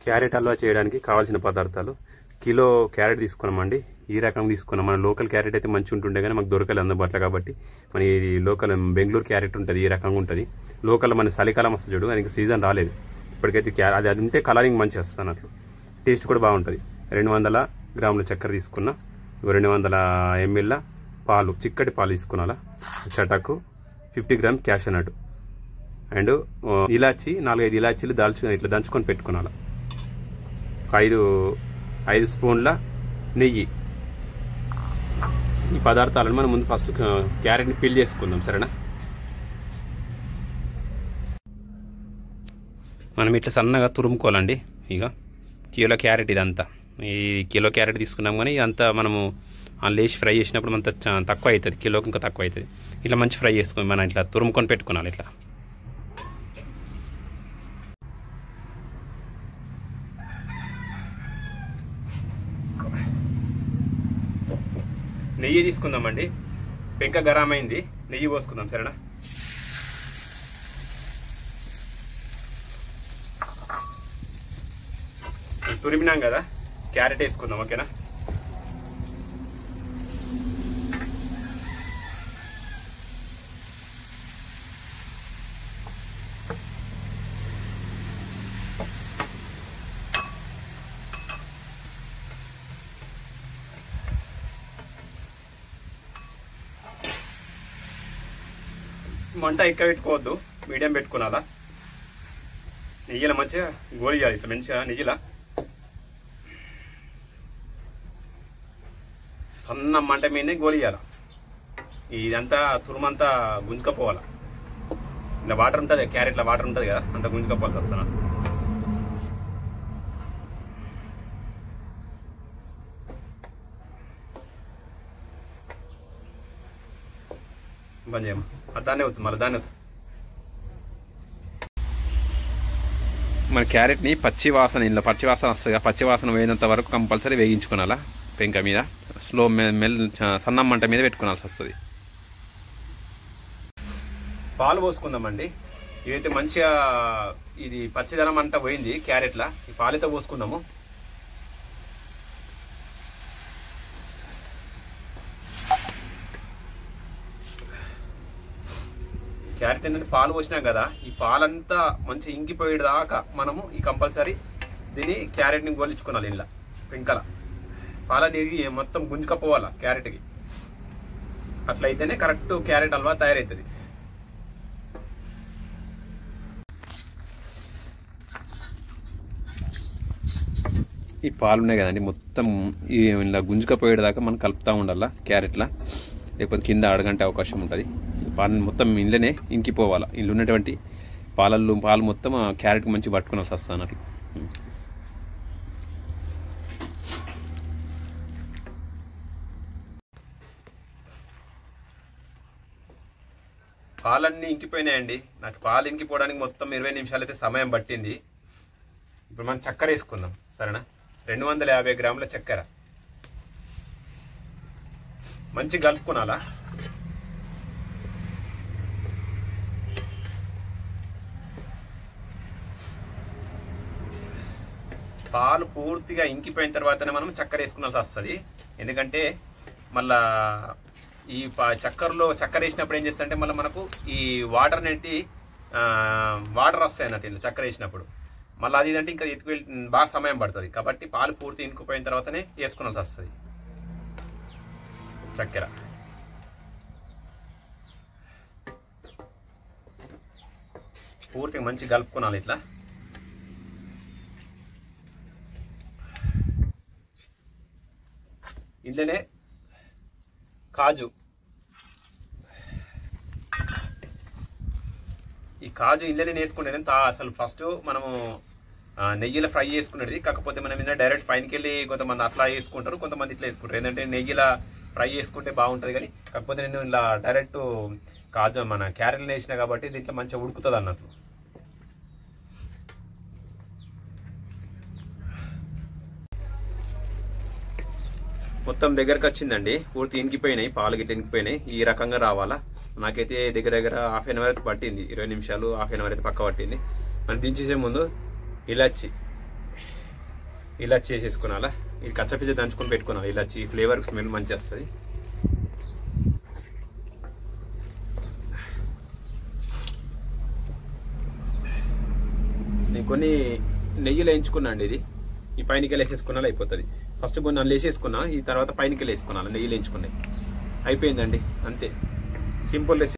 carrot halwa చేయడానికి కావాల్సిన పదార్థాలు కిలో క్యారెట్ తీసుకున్నామండి ఈ రకం తీసుకున్నాం మన లోకల్ క్యారెట్ అయితే మంచిగా ఉంటుండే కానీ మాకు దొరకలేదు అందుబాటులో కాబట్టి మన ఈ లోకల్ బెంగళూరు క్యారెట్ ఉంటుంది ఈ రకంగా ఉంటుంది లోకల్ మన చలికాలం వస్తుంది చూడు అది ఇంకా సీజన్ రాలేదు ఇప్పటికైతే క్యా అది అది ఉంటే కలరింగ్ మంచిగా వస్తుంది అన్నట్లు టేస్ట్ కూడా బాగుంటుంది రెండు వందల గ్రాముల చక్కెర తీసుకున్నా రెండు వందల ఎంఎల్ పాలు చిక్కటి పాలు తీసుకున్నాలా చటాకు ఫిఫ్టీ గ్రామ్ క్యాష్ అన్నట్టు అండ్ ఇలాచి నాలుగైదు ఇలాచీలు దాల్చు ఇట్లా దంచుకొని పెట్టుకున్నాను ఒక ఐదు ఐదు స్పూన్ల నెయ్యి ఈ పదార్థాలను మనం ముందు ఫస్ట్ క్యారెట్ని పిల్ చేసుకుందాం సరేనా మనం ఇట్లా సన్నగా తురుముకోవాలండి ఇక కిలో క్యారెట్ ఇదంతా ఈ కిలో క్యారెట్ తీసుకున్నాం కానీ ఇదంతా మనము ఆ లేచి ఫ్రై చేసినప్పుడు మనతో చ- తక్కువ అవుతుంది కిలోకి ఇంకా తక్కువ అవుతుంది ఇట్లా మంచి ఫ్రై చేసుకొని మనం ఇట్లా తురుముకొని పెట్టుకోవాలి ఇట్లా నెయ్యి తీసుకుందామండి పెంక గరం అయింది నెయ్యి పోసుకుందాం సరేనా ఇది తురిమినాం కదా క్యారెట్ వేసుకుందాం ఓకేనా మంట ఎక్కువ పెట్టుకోవద్దు మీడియం పెట్టుకున్నాలా నెయ్యిల మంచిగా గోలియాలి ఇట్లా మంచిగా నెయ్యిలా సన్న మంట మీదనే గోలియాల ఇదంతా తురుమంతా గుంజుకపోవాలా ఇలా వాటర్ ఉంటుంది క్యారెట్లో వాటర్ ఉంటుంది కదా అంత గుంజుకపోవాల్సి వస్తున్నా బంద్ చేయమ్మా అది దాన్నే అవుతుంది మళ్ళీ దాన్నే అవుతుంది మన క్యారెట్ని పచ్చి వాసన ఇందులో పచ్చి వాసన వస్తుంది కదా, పచ్చి వాసన పోయినంత వరకు కంపల్సరీ వేగించుకోవాలా పెంక మీద స్లో మెల్ చ- సన్నం మంట మీద పెట్టుకోవాల్సి వస్తుంది పాలు పోసుకుందామండి ఇవైతే మంచిగా ఇది పచ్చిదనం అంతా పోయింది క్యారెట్లా ఈ పాలైతే పోసుకుందాము క్యారెట్ ఏంటంటే పాలు పోసినాం కదా ఈ పాలంతా మంచి ఇంకిపోయేదాకా మనము ఈ కంపల్సరీ దీన్ని క్యారెట్ని గోలించుకోవాలి ఇలా పెంకల పాలని ఇరిగి మొత్తం గుంజుకపోవాలా క్యారెట్కి అట్లయితేనే కరెక్ట్ క్యారెట్ హల్వా తయారవుతుంది ఈ పాలు ఉన్నాయి కదండి మొత్తం ఈ ఇలా గుంజుకపోయేదాకా మనం కలుపుతూ ఉండాలా క్యారెట్లా లేకపోతే కింద అడగంటే అవకాశం ఉంటుంది పాలు మొత్తం ఇంట్లోనే ఇంకిపోవాలా ఇంట్లో ఉన్నటువంటి పాలల్లో పాలు మొత్తం ఆ క్యారెట్కి మంచి పట్టుకుని వస్తుంది అన్నట్లు పాలన్నీ ఇంకిపోయినాయండి నాకు పాలు ఇంకిపోవడానికి మొత్తం ఇరవై నిమిషాలు అయితే సమయం పట్టింది ఇప్పుడు మనం చక్కెర వేసుకుందాం సరేనా రెండు వందల యాభై గ్రాముల చక్కెర మంచి కలుపుకునాలా పాలు పూర్తిగా ఇంకిపోయిన తర్వాతనే మనం చక్కెర వేసుకున్నాల్సి వస్తుంది ఎందుకంటే మళ్ళా ఈ ప- చక్కెరలో చక్కెర వేసినప్పుడు ఏం చేస్తుందంటే మళ్ళీ మనకు ఈ వాటర్ నెట్టి వాటర్ వస్తాయి అన్నట్టు ఇందులో చక్కెర వేసినప్పుడు మళ్ళీ అది ఇదంటే ఇంకా ఎత్తుకు వెళ్ళి బాగా సమయం పడుతుంది కాబట్టి పాలు పూర్తి ఇంకిపోయిన తర్వాతనే వేసుకోవాల్సి వస్తుంది చక్కెర పూర్తిగా మంచి కలుపుకోవాలి ఇట్లా ఇంట్లోనే కాజు ఈ కాజు ఇంట్లోనే వేసుకునేది తా అసలు ఫస్ట్ మనము ఆ, నెయ్యిలో ఫ్రై చేసుకునేది కాకపోతే మనం ఏంటంటే డైరెక్ట్ పైనకి వెళ్ళి కొంతమంది అట్లా వేసుకుంటారు కొంతమంది ఇట్లా వేసుకుంటారు ఏంటంటే నెయ్యిలా ఫ్రై చేసుకుంటే బాగుంటుంది కానీ కాకపోతే నేను ఇలా డైరెక్ట్ కాజు మన క్యారెట్లు వేసిన కాబట్టి దీంట్లో మంచిగా ఉడుకుతుంది అన్నట్లు మొత్తం దగ్గరకు వచ్చిందండి పూర్తి ఇంకిపోయినాయి పాలు గిట్ల ఇంకిపోయినాయి ఈ రకంగా రావాలా నాకైతే దగ్గర దగ్గర హాఫ్ అన్ అవర్ అయితే పట్టింది ఇరవై నిమిషాలు హాఫ్ అన్ అవర్ అయితే పక్క పట్టింది మనం దించేసే ముందు ఇలాచి ఇలాచి వేసేసుకున్నాలా ఇది కచ్చపిచ్చ దంచుకొని పెట్టుకున్నాం ఇలాచి ఫ్లేవర్ స్మెల్ మంచి వస్తుంది నేను కొన్ని నెయ్యిలో వేయించుకున్నా అండి ఇది ఈ పైనకి వేసేసుకున్నా అయిపోతుంది ఫస్ట్ కొన్ని అందులో వేసేసుకున్నా ఈ తర్వాత పైనకి వేసుకున్నాను నెయ్యిలో వేయించుకున్నాయి అయిపోయిందండి అంతే సింపుల్ రెసిపీ